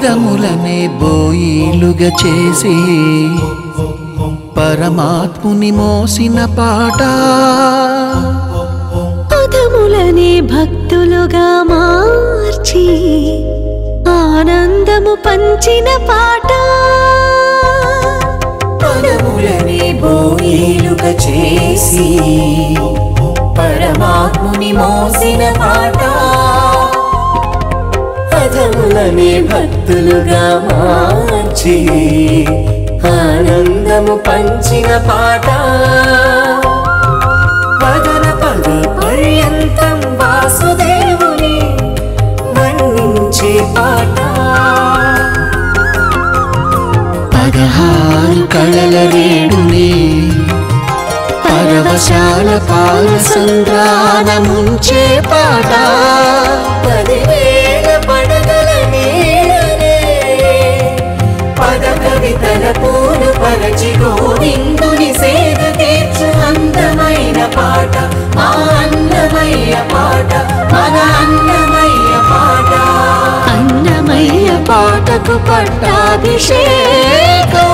పదములనే బోయిలుగా చేసి పరమాత్ముని మోసిన పాట పదములనే భక్తులుగా మార్చి ఆనందము పంచిన పాట పదములని బోయిలుగా చేసి పరమాత్ముని మోసిన పాట పదములని భక్తులుగా మార్చి ఆనందము పంచిన పాట పదన పద పర్యంతం వాసుదేవుని వర్ణించే పాట పదహారు కళల రేడుని పరవశాల పాల సంద్రాన ముంచే పాట పదివేల పడగల నీడనే పద కవితల పూలు పరచి గోవిందుని సేద తీర్చు అందమైన పాట మా అన్నమయ్య పాట మన అన్నమయ్య పాట అన్నమయ్య పాటకు పట్టాభిషేకం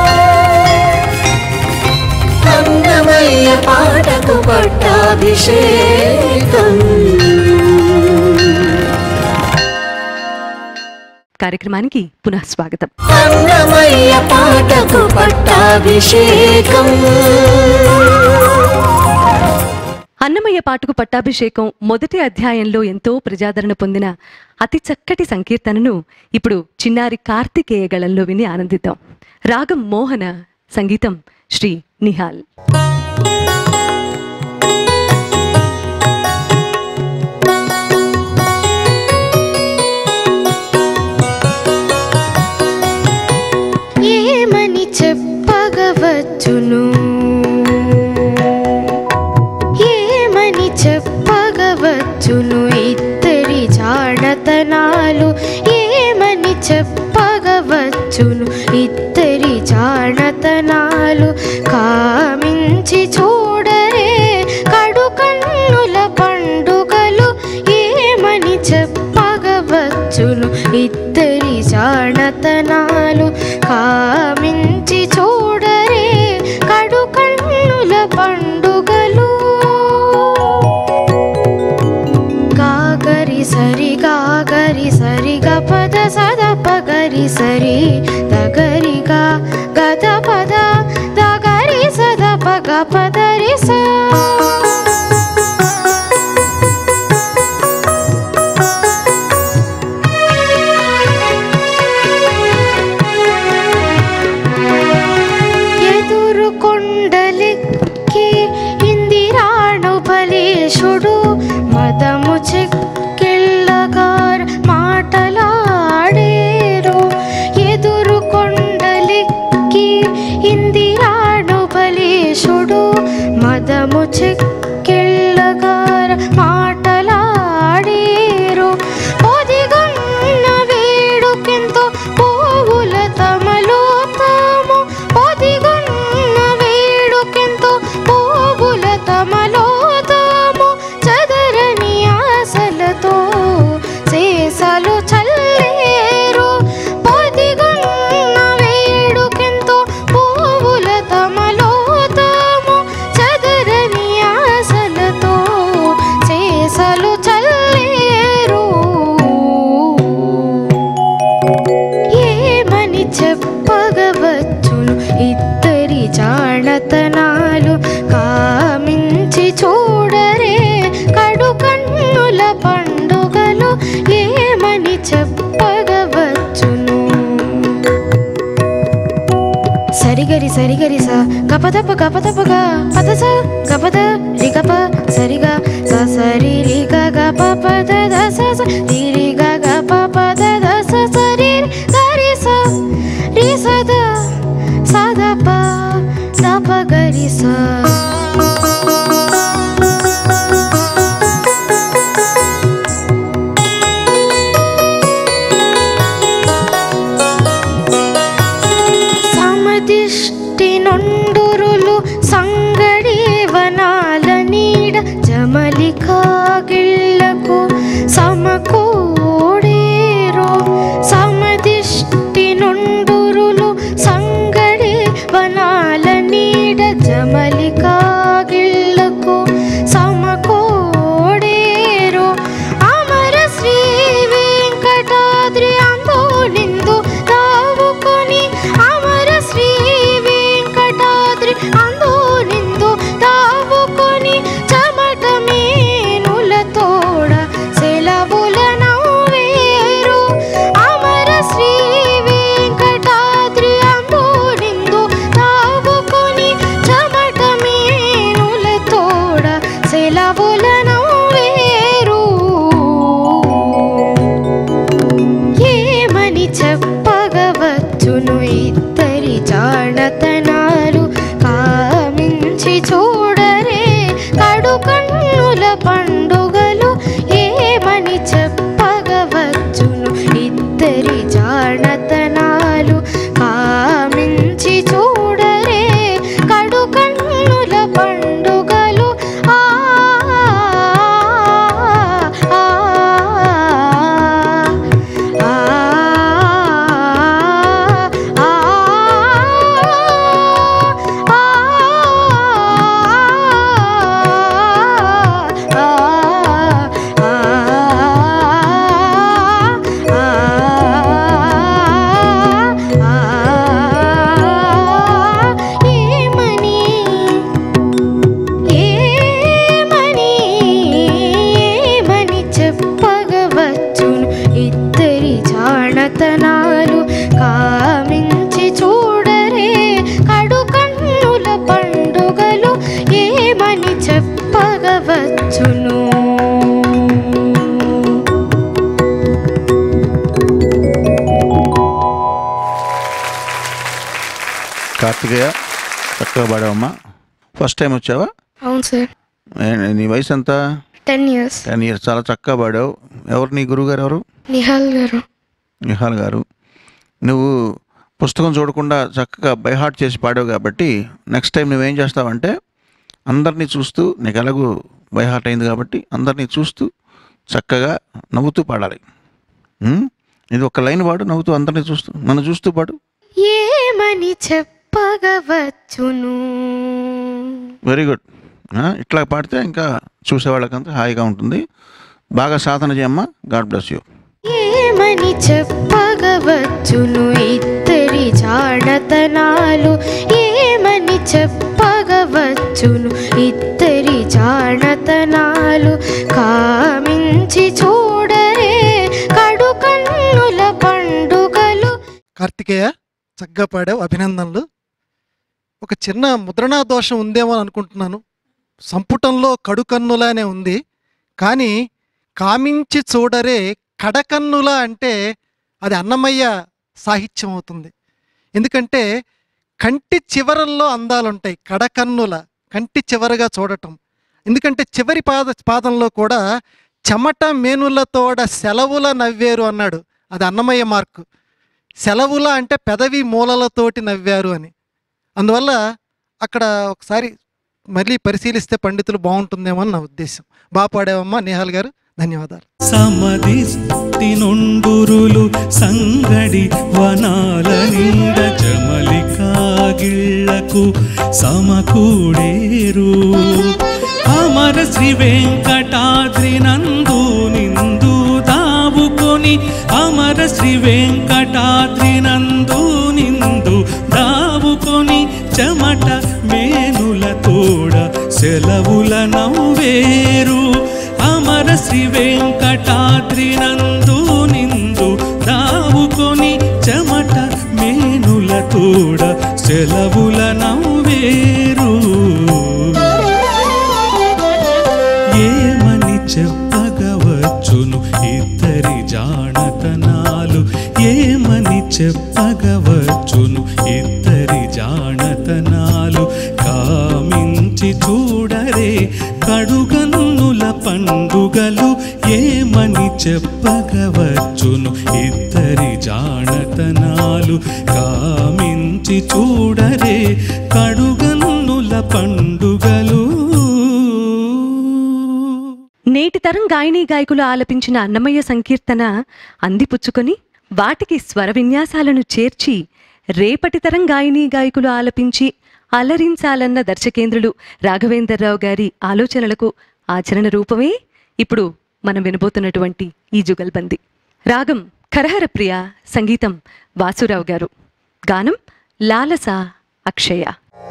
అన్నమయ్య పాటకు పట్టాభిషేకం కార్యక్రమానికి పునః స్వాగతం అన్నమయ్య పాటకు పట్టాభిషేకం అన్నమయ్య పాటకు పట్టాభిషేకం మొదటి అధ్యాయంలో ఎంతో ప్రజాదరణ పొందిన అతి చక్కటి సంకీర్తనను ఇప్పుడు చిన్నారి కార్తికేయ గళంలో విని ఆనందిద్దాం రాగం మోహన సంగీతం శ్రీ నిహాల్ ఏమని చెప్పగవచ్చును ఏమని చెప్పగవచ్చును ఇద్దరి జాడతనాలు ఏమని చెప్పగవచ్చును ఇద్దరి జాడతనాలు కామించి చూడరే కడు కన్నుల పండుగలు ఏమని చెప్పగవచ్చును ఇద్దరి జానతనాలు కామించి చూడరే కడు కన్నుల పండుగలు గాగరి సరి గాగరి సరి గపద సద పగరి సరి దగరిగా గద పద దగరి సద పగ పదరి సా ఎదురు కొండలెక్కి ఇందిరాణు బలేశుడు మదము చెక్కిళ్ళగార్ మాటలాడేరు ఎదురు కొండలెక్కి ఇందిరాణు బలేశుడు మదము చెక్కిళ్ళగార్ మాటలాడేరు పొదిగన్న వేడుకెంతో పోవుల తమలో తాము పొదిగన్న వేడుకెంతో పోవుల తమలో తాము చదరని ఆశలతో చేసలు చల్లేరు పొదిగన్న వేడుకెంతో పోవుల తమలో తాము చదరని ఆశలతో చేసలు చల్లేరు ఏమని చెప్పగవచ్చును ఇద్దరి జానతనాలు కామించి చూడరే కడు కన్నుల పండుగలు ఏమని చెప్పగవచ్చును సరిగరి సరిగరి స గపదప గపదపగా పదస గపద రిగప సరిగా స సరి రిగ గప పద దస స రి గ గప పద దస సరి గరి స రి సద సద ప దప గరి స సమదిష్టి నుండురులు సంగడి వనాల నీడ జమలికాగిళ్లకు సమకూడేరు సమదిష్టి కామించి చూడరే కడు కన్నుల పండుగలు ఏమని చెప్పగవచ్చును ఇద్దరి జానతనాలు కామించి చూడరే కడు కన్నుల పండుగలు ఆ ఆ, ఆ, ఆ, ఏమని ఏమని ఏమని చెప్పగవచ్చును ఇద్దరి జానతనాలు కామించి చూడరే కడు కన్నుల పండుగలు ఏమని చెప్పగవచ్చును కార్తికేయ చక్కగా పాడావమ్మా ఫస్ట్ టైం వచ్చావా అవును సార్ ఏ- నీ వయసు ఎంత టెన్ ఇయర్స్ టెన్ ఇయర్స్ చాలా చక్కగా పాడావు ఎవరు నీ గురువు గారు ఎవరు నిహాల్ గారు నిహాల్ గారు నువ్వు పుస్తకం చూడకుండా చక్కగా బైహార్ట్ చేసి పాడావు కాబట్టి నెక్స్ట్ టైం నువ్వేం చేస్తావంటే అందరినీ చూస్తూ నీకు ఎలాగూ బైహార్ట్ అయింది కాబట్టి అందరినీ చూస్తూ చక్కగా నవ్వుతూ పాడాలి ఉమ్? ఇది ఒక లైన్ పాడు నవ్వుతూ అందరినీ చూస్తూ నన్ను చూస్తూ పాడు ఏమని చెప్పగవచ్చును వెరీ గుడ్ ఇట్లా పాడితే ఇంకా చూసేవాళ్ళకంతా హాయిగా ఉంటుంది బాగా సాధన చేయమ్మా గాడ్ బ్లెస్ యూ ఏమని చెప్పగవచ్చును ఇద్దరి జాడతనాలు ఏమని చెప్పగవచ్చును ఇద్దరి జాడతనాలు కామించి చూడరే కడు కన్నుల పండుగలు కార్తికేయ చక్కగా పాడావు అభినందనలు ఒక చిన్న ముద్రణా దోషం ఉందేమో అని అనుకుంటున్నాను సంపుటంలో కడుకన్నులానే ఉంది కానీ కామించి చూడరే కడకన్నుల అంటే అది అన్నమయ్య సాహిత్యం అవుతుంది ఎందుకంటే కంటి చివరల్లో అందాలుంటాయి కడకన్నుల కంటి చివరగా చూడటం ఎందుకంటే చివరి పాద పాదంలో కూడా చెమట మేనులతోడ సెలవుల నవ్వేరు అన్నాడు అది అన్నమయ్య మార్కు సెలవుల అంటే పెదవి మూలలతోటి నవ్వారు అని అందువల్ల అక్కడ ఒకసారి మళ్ళీ పరిశీలిస్తే పండితులు బాగుంటుందేమో అని నా ఉద్దేశం బాగా పాడావమ్మా నిహాల్ గారు ధన్యవాదాలు సమదిష్టి నుండురులు సంగడి వనాల నీడ జమలికాగిళ్లకు సమకూడేరు అమర శ్రీ వెంకటాద్రి నందు నిందు దావుకొని అమర శ్రీ వెంకటాద్రి నందు నిందు దావుకొని చెమట మేనుల తోడ సెలవుల నవ్వేరు అమర శ్రీ వెంకటాద్రి నందు నిందు దావుకొని చెమట మేనుల తోడ సెలవుల నవ్వేరు ఏమని చెప్పగవచ్చును ఇద్దరి జానతనాలు ఏమని చెప్పగవచ్చును ఇద్దరి జానతనాలు కామించి చూడరే కడుగన్నుల పండుగలు ఏమని చెప్పగవచ్చును ఇద్దరి జానతనాలు కామించి చూడరే కడుగన్నుల పండుగలు నేటి తరం గాయని గాయకులు ఆలపించిన అన్నమయ్య సంకీర్తన అందిపుచ్చుకొని వాటికి స్వర విన్యాసాలను చేర్చి రేపటి తరం గాయని గాయకులు ఆలపించి అలరించాలన్న దర్శకేంద్రులు రాఘవేంద్రరావు గారి ఆలోచనలకు ఆచరణ రూపమే ఇప్పుడు మనం వినబోతున్నటువంటి ఈ జుగల్బంది రాగం కరహర ప్రియ సంగీతం వాసురావు గారు గానం లాలస అక్షయ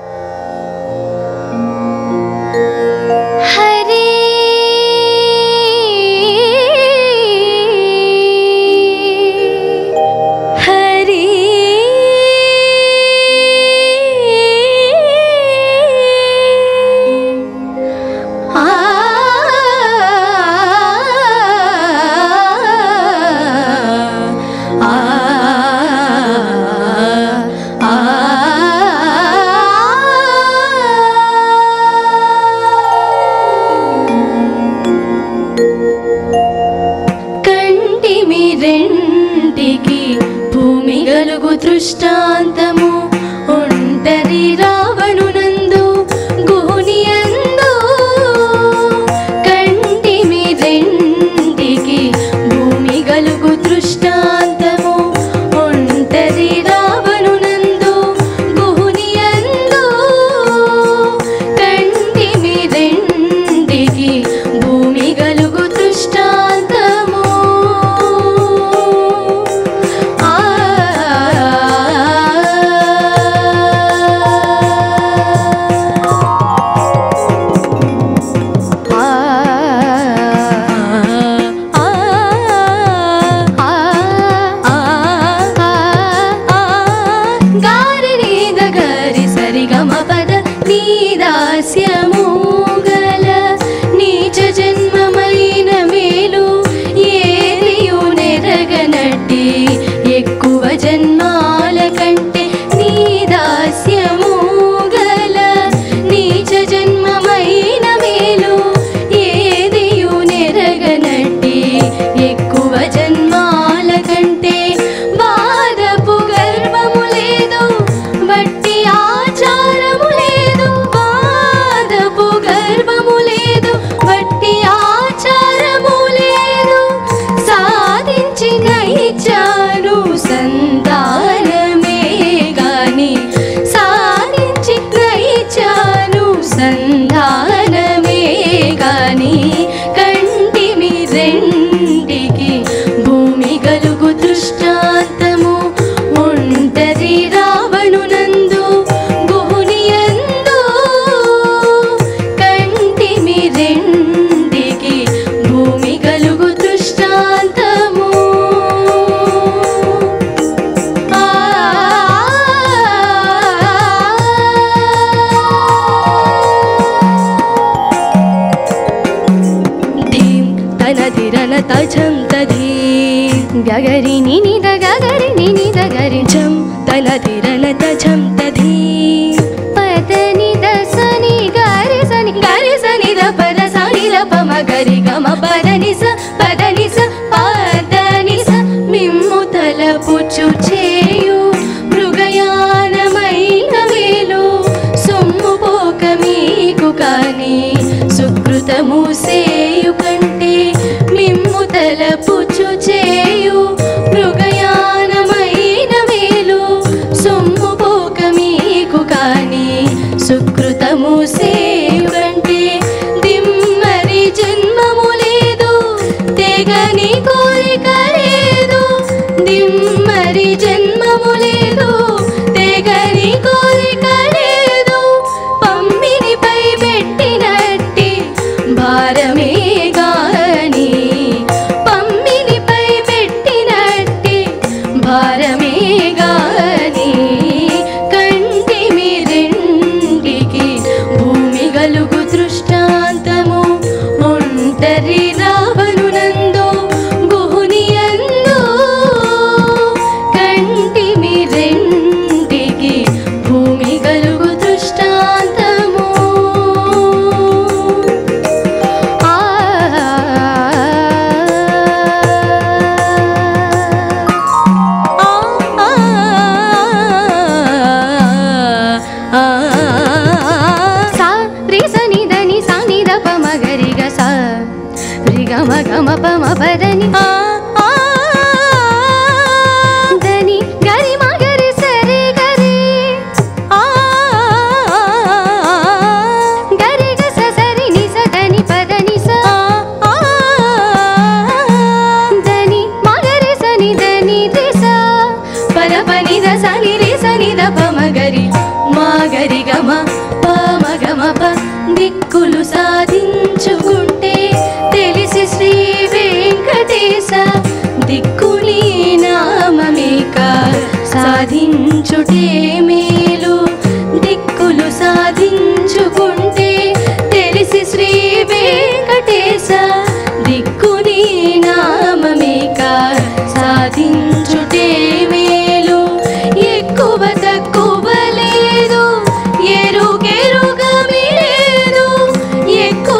హరి హరి ఆ ఆ ఆ దృష్టాంతము ఒంటరి రావణునందు గుహునియందు కంటిమి రెండికి భూమి గలుగు దృష్టాంతము ఒంటరి రావణునందు గుహునియందు కంటిమి రెండికి భూమి గలుగు దృష్టాంతము ఆ గారిని దగరి సరిగమ పద నీ దాస్యము గల నీచ జన్మమైన మేలు ఏదియు నెరగనట్టి ఎక్కువ జన్మాల కంటే నీ దాస్యము గల నీచ జన్మమైన మేలు ఏదియు నెరగనట్టి ఎక్కువ జన్మాల కంటే బాధపు గర్వము లేదు వట్టి ఆచారము లేదు బాధపు గర్వము లేదు వట్టి ఆచారము లేదు సాధించిన ఇచ్చాను సంతానమే గాని సాధించిన ఇచ్చాను సంతానమే గాని కంటిమి రెండికి భూమి గలుగు దృష్టాంతము ఒంటరి రావణునందు గుహునియందు కంటిమి రెండికి భూమి గలుగు దృష్టాంతము ఆ ధీం తనధిరన తజం తధీ గగరి నిని ద గగరి నిని ద గరి జం తనధిరన తజం తధీ పదని ద సని గరి సని గరి సని ద పద సని ద పమ గరి గమ పదని స పదని స పదని స మిమ్ము తలపుచు చేయు మృగయానమైన వేలు సొమ్ము పోక మీకు కాని సుకృతము సేయు కంటే మిమ్ము తలపుచు చేయు మృగయానమైన వేలు సొమ్ము పోక మీకు కాని సుకృతము సేయు కంటే దిమ్మరి జన్మము లేదు తెగని కోరిక లేదు దిమ్మరి జన్మము లేదు తెగని కోరిక లేదు పమ్మినిపై పెట్టినట్టి భారమే గాని పమ్మినిపై పెట్టినట్టి భారమే గాని కంటిమి రెండికి భూమి గలుగు దృష్టాంతము ఒంటరి రావణునందు గుహునియందు కంటిమి రెండికి భూమి గలుగు దృష్టాంతము ఆ సా రి స ని ద ని సా ని ద ప మ గ రి గ సా రి గ మ గ మ ప మ ప ద ని ఆ ఆ ద ని గ రి మ గ రి స రి గ రి ఆ గ రి గ స స రి ని స ద ని ప ద ని స ఆ ద ని మ గ రి స ని ద ని రి స ప ద ప ని ద స ని రి స ని ద ప మ గ రి మా గ రి గ మ ప మ గ మ ప దిక్కులు సాధించుకుంటే తెలిసి శ్రీ వెంకటేశ దిక్కుని నామమేక సాధించుటే మేలు దిక్కులు సాధించుకుంటే తెలిసి శ్రీ వెంకటేశ దిక్కుని నామమేక సాధించుటే మేలు ఎక్కువ తక్కువ లేదు ఎరుగెరుగమి లేదు ఎక్కువ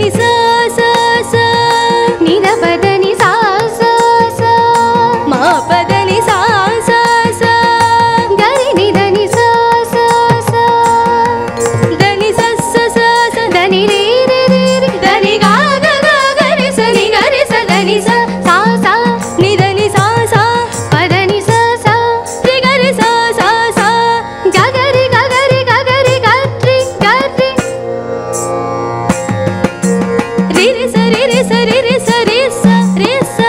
సా సా సా నిద పదని సా సా సా మా పదని సా సా సా గరి నిదని సా సా సా దని స స స స దని రే రే రే రే దని గా గ గ గరి స ని గరి స దని స సా సా ని దని సా సా పదని సా సా రి గరి సా సా సా గగరి గగరి గగరి గట్రి గట్రి రి రి స రి రి స రి రి స రి స రి స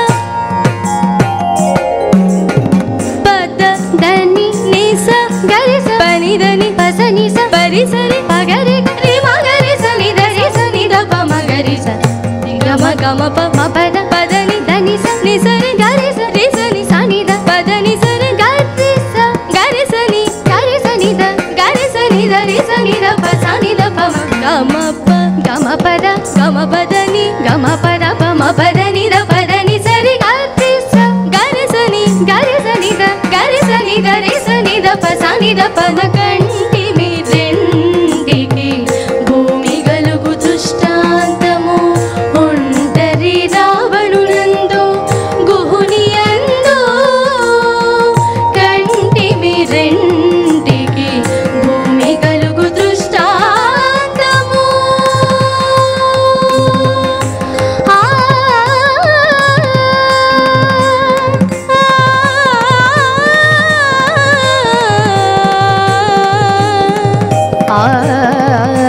పద దని ని స గరి స పని దని పసని స పరి స రి పగరి రి మ గరి స ని ద రి స ని ద ప మ గరి స రి గ మ గ మ ప మ పద పద ని దని స ని స రి గరి స రి స ని స సని ద పద ని స రి గరి స గరి స ని గరి స ని ద గరి స ని ద రి స ని ద ప స ని ద ప మ గ మ ప గమ పద గ మ పద ని గమ పద ప మ పద ని ద పద ని స రి గరి స గరి స ని గరి స ని ద గరి స ని ద రి స ని ద ప స ని ద ప మ కంటి మీ రెండికి భూమి గలుగు దృష్టాంతము ఒంటరి రావణునందు గుహుని యందు కంటి మీ రెండికి భూమి గలుగు దృష్టాంతము ఆ ఆ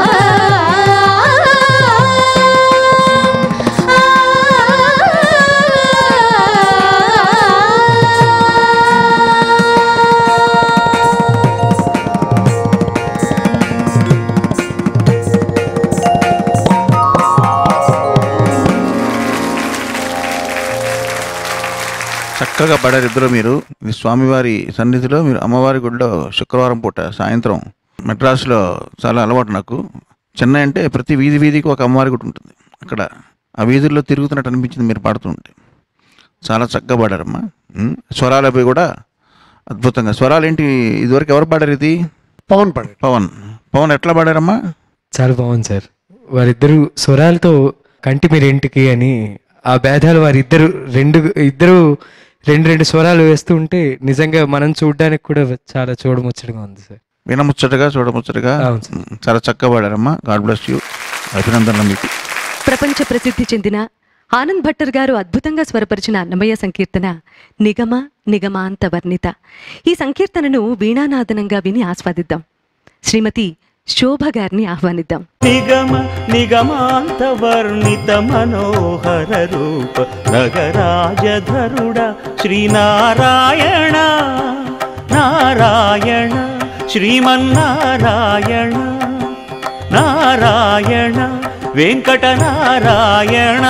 చక్కగా పడారు ఇద్దరు మీరు ఇది స్వామివారి సన్నిధిలో మీరు అమ్మవారి గుడిలో శుక్రవారం పూట సాయంత్రం మెడ్రాస్లో చాలా అలవాటు నాకు చెన్నై అంటే ప్రతి వీధి వీధికి ఒక అమ్మవారి గుడి ఉంటుంది అక్కడ ఆ వీధుల్లో తిరుగుతున్నట్టు అనిపించింది మీరు పాడుతుంటే చాలా చక్కగా పాడారమ్మా ఉమ్, స్వరాలు అవి కూడా అద్భుతంగా స్వరాలు ఏంటి ఇదివరకు ఎవరు పాడారు ఇది పవన్ పడే పవన్ పవన్ ఎట్లా పాడారమ్మా చాలా బాగుంది సార్ వారిద్దరు స్వరాలతో కంటి మీరేంటికి అని ఆ భేదాలు వారిద్దరు రెండు ఇద్దరు రెండు రెండు స్వరాలు వేస్తూ ఉంటే నిజంగా మనం చూడడానికి కూడా చాలా చూడముచ్చటగా ఉంది సార్ వినముచ్చటగా చూడముచ్చటగా అవును సార్. ఉమ్, చాలా చక్కగా పాడారమ్మా గాడ్ బ్లెస్ యూ అభినందనలు మీకు ప్రపంచ ప్రసిద్ధి చెందిన ఆనంద్ భట్టర్ గారు అద్భుతంగా స్వరపరిచిన అన్నమయ్య సంకీర్తన నిగమ నిగమాంత వర్ణిత ఈ సంకీర్తనను వీణానాదనంగా విని ఆస్వాదిద్దాం శ్రీమతి శోభ గారిని ఆహ్వానిద్దాం నిగమ నిగమాంత వర్ణిత మనోహర రూప నగరాజధరుడ శ్రీనారాయణ నారాయణ శ్రీమన్నారాయణ నారాయణ వెంకటనారాయణ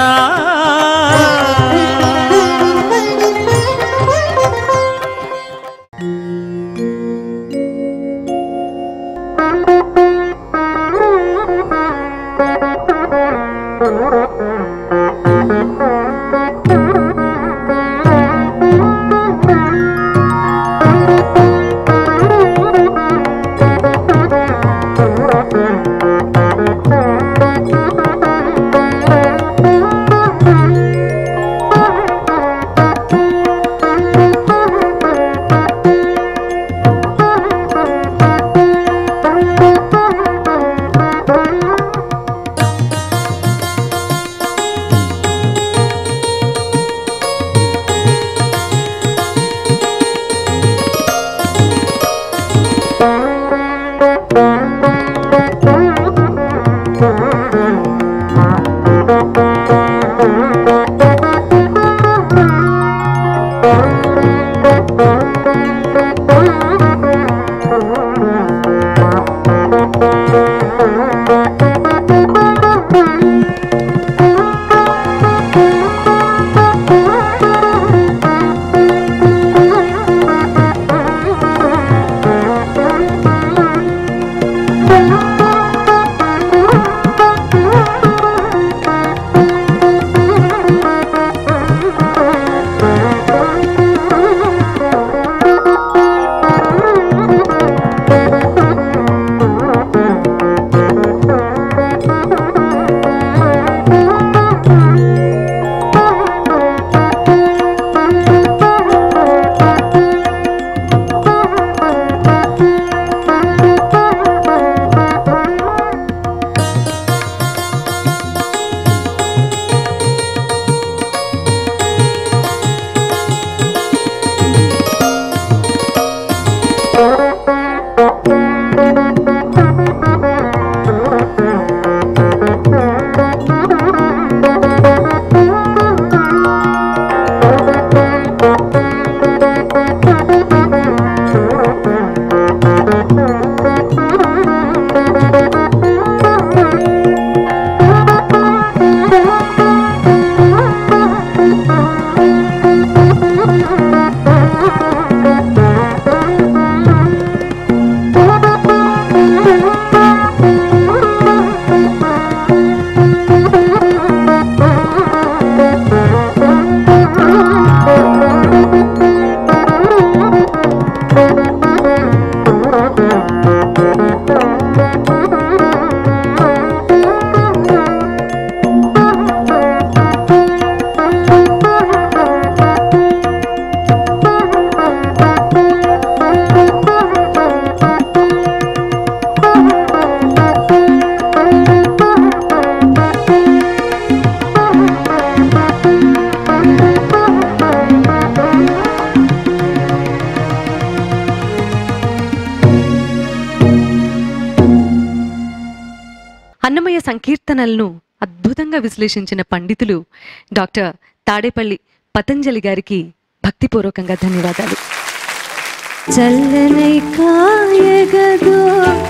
సంకీర్తనలను అద్భుతంగా విశ్లేషించిన పండితులు డాక్టర్ తాడేపల్లి పతంజలి గారికి భక్తిపూర్వకంగా ధన్యవాదాలు చల్లనై కాయగదో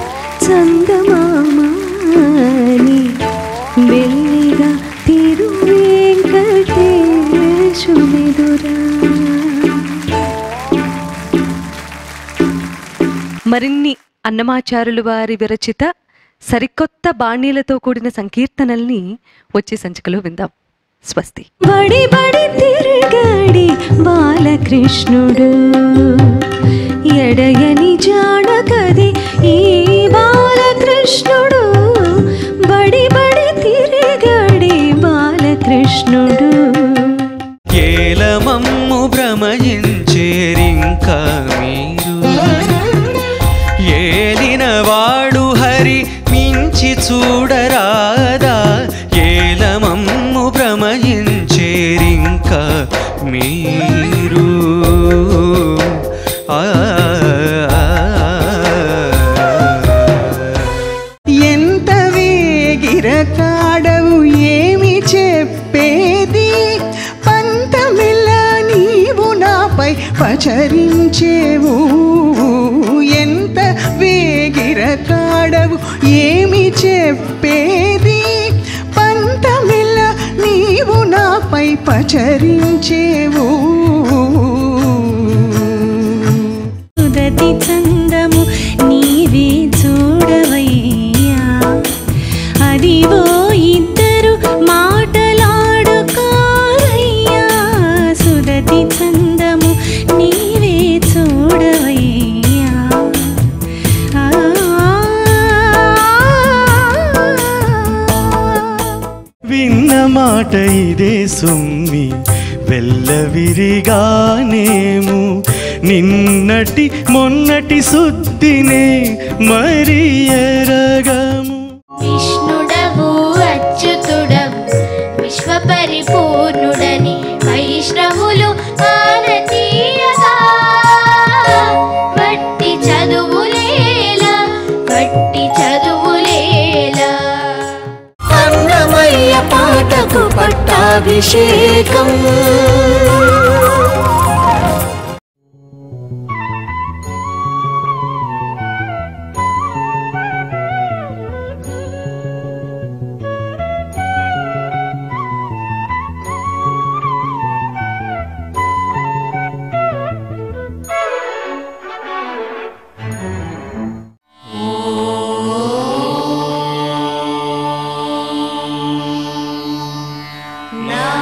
చందమామాని మెల్లిగా తిరువేంకటేశుమెదురా మరిన్ని అన్నమాచారులు వారి విరచిత సరికొత్త బాణీలతో కూడిన సంకీర్తనల్ని వచ్చే సంచికలో విందాం స్వస్తి బడి బడి తిరగడి బాలకృష్ణుడు ఎడయని జాడకది ఈ బాలకృష్ణుడు బడి బడి తిరగడి బాలకృష్ణుడు ఏలమమ్ము భ్రమయించేరింక మీరు ఏలినవాడు హరి మించి చూడరాదా ఏలమమ్ము భ్రమయించేరింక మీరు ఆ ఎంత వేగిర కాడవు ఏమి చెప్పేది పంతమిల్ల నీవు నాపై పచరించేవు ఎంత వేగిర కాడవు ఏమి చెప్పేది పంతమిల్ల నీవు నాపై పచరించేవు ఉదతి చందము నీవే చూడవయ్యా అదివో ఇద్దరు మాటలాడుకోరయ్యా సుదతి చందము నీవే చూడవయ్యా ఆ విన్న మాట ఇదే సుమ్మి వెల్లవిరిగానేము నిన్నటి మొన్నటి సుద్దినే మరి ఎరగము విష్ణుడవు అచ్యుతుడవు విశ్వపరిపూర్ణుడని వైష్ణవులు భారతీయగా వట్టి చదువులేలా వట్టి చదువులేలా అన్నమయ్య పాటకు పట్టాభిషేకం నా